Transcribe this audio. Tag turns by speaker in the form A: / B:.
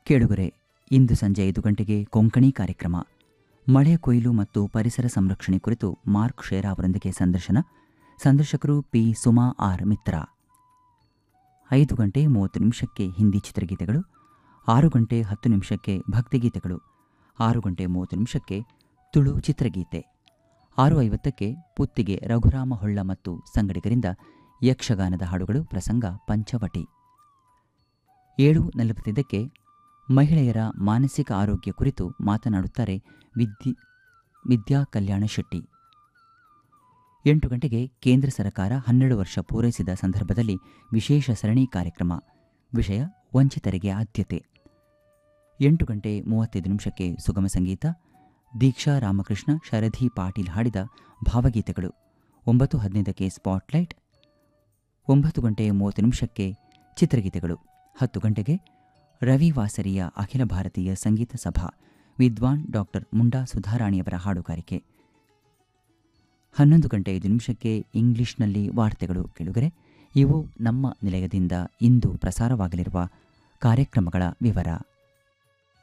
A: ಕೇಳುಗರೆ ಇಂದು ಸಂಜೆ ಐದು ಗಂಟೆಗೆ ಕೊಂಕಣಿ ಕಾರ್ಯಕ್ರಮ ಮಳೆ ಕೊಯ್ಲು ಮತ್ತು ಪರಿಸರ ಸಂರಕ್ಷಣೆ ಕುರಿತು ಮಾರ್ಕ್ ಶೇರಾ ಅವರೊಂದಿಗೆ ಸಂದರ್ಶನ ಸಂದರ್ಶಕರು ಪಿ ಸುಮಾ ಆರ್ ಮಿತ್ರ ಐದು ಗಂಟೆ ಮೂವತ್ತು ನಿಮಿಷಕ್ಕೆ ಹಿಂದಿ ಚಿತ್ರಗೀತೆಗಳು ಆರು ಗಂಟೆ ಹತ್ತು ನಿಮಿಷಕ್ಕೆ ಭಕ್ತಿಗೀತೆಗಳು ಆರು ಗಂಟೆ ಮೂವತ್ತು ನಿಮಿಷಕ್ಕೆ ತುಳು ಚಿತ್ರಗೀತೆ ಆರು ಐವತ್ತಕ್ಕೆ ಪುತ್ತಿಗೆ ರಘುರಾಮ ಹೊಳ್ಳ ಮತ್ತು ಸಂಗಡಿಗರಿಂದ ಯಕ್ಷಗಾನದ ಹಾಡುಗಳು ಪ್ರಸಂಗ ಪಂಚವಟಿ ಏಳು ನಲವತ್ತೈದಕ್ಕೆ ಮಹಿಳೆಯರ ಮಾನಸಿಕ ಆರೋಗ್ಯ ಕುರಿತು ಮಾತನಾಡುತ್ತಾರೆ ವಿದ್ಯೆ ವಿದ್ಯಾ ಕಲ್ಯಾಣ ಶೆಟ್ಟಿ ಎಂಟು ಗಂಟೆಗೆ ಕೇಂದ್ರ ಸರ್ಕಾರ ಹನ್ನೆರಡು ವರ್ಷ ಪೂರೈಸಿದ ಸಂದರ್ಭದಲ್ಲಿ ವಿಶೇಷ ಸರಣಿ ಕಾರ್ಯಕ್ರಮ ವಿಷಯ ವಂಚಿತರಿಗೆ ಆದ್ಯತೆ ಎಂಟು ಗಂಟೆ ಮೂವತ್ತೈದು ನಿಮಿಷಕ್ಕೆ ಸುಗಮ ಸಂಗೀತ ದೀಕ್ಷಾ ರಾಮಕೃಷ್ಣ ಶರಧಿ ಪಾಟೀಲ್ ಹಾಡಿದ ಭಾವಗೀತೆಗಳು ಒಂಬತ್ತು ಹದಿನೈದಕ್ಕೆ ಸ್ಪಾಟ್ಲೈಟ್ ಒಂಬತ್ತು ಗಂಟೆ ಮೂವತ್ತು ನಿಮಿಷಕ್ಕೆ ಚಿತ್ರಗೀತೆಗಳು ಹತ್ತು ಗಂಟೆಗೆ ರವಿ ವಾಸರಿಯ ಅಖಿಲ ಭಾರತೀಯ ಸಂಗೀತ ಸಭಾ ವಿದ್ವಾನ್ ಡಾಕ್ಟರ್ ಮುಂಡಾ ಸುಧಾರಾಣಿಯವರ ಹಾಡುಗಾರಿಕೆ ಹನ್ನೊಂದು ಗಂಟೆ ಐದು ನಿಮಿಷಕ್ಕೆ ಇಂಗ್ಲಿಷ್ನಲ್ಲಿ ವಾರ್ತೆಗಳು ಕೇಳುಗರೆ ಇವು ನಮ್ಮ ನಿಲಯದಿಂದ ಇಂದು ಪ್ರಸಾರವಾಗಲಿರುವ ಕಾರ್ಯಕ್ರಮಗಳ ವಿವರ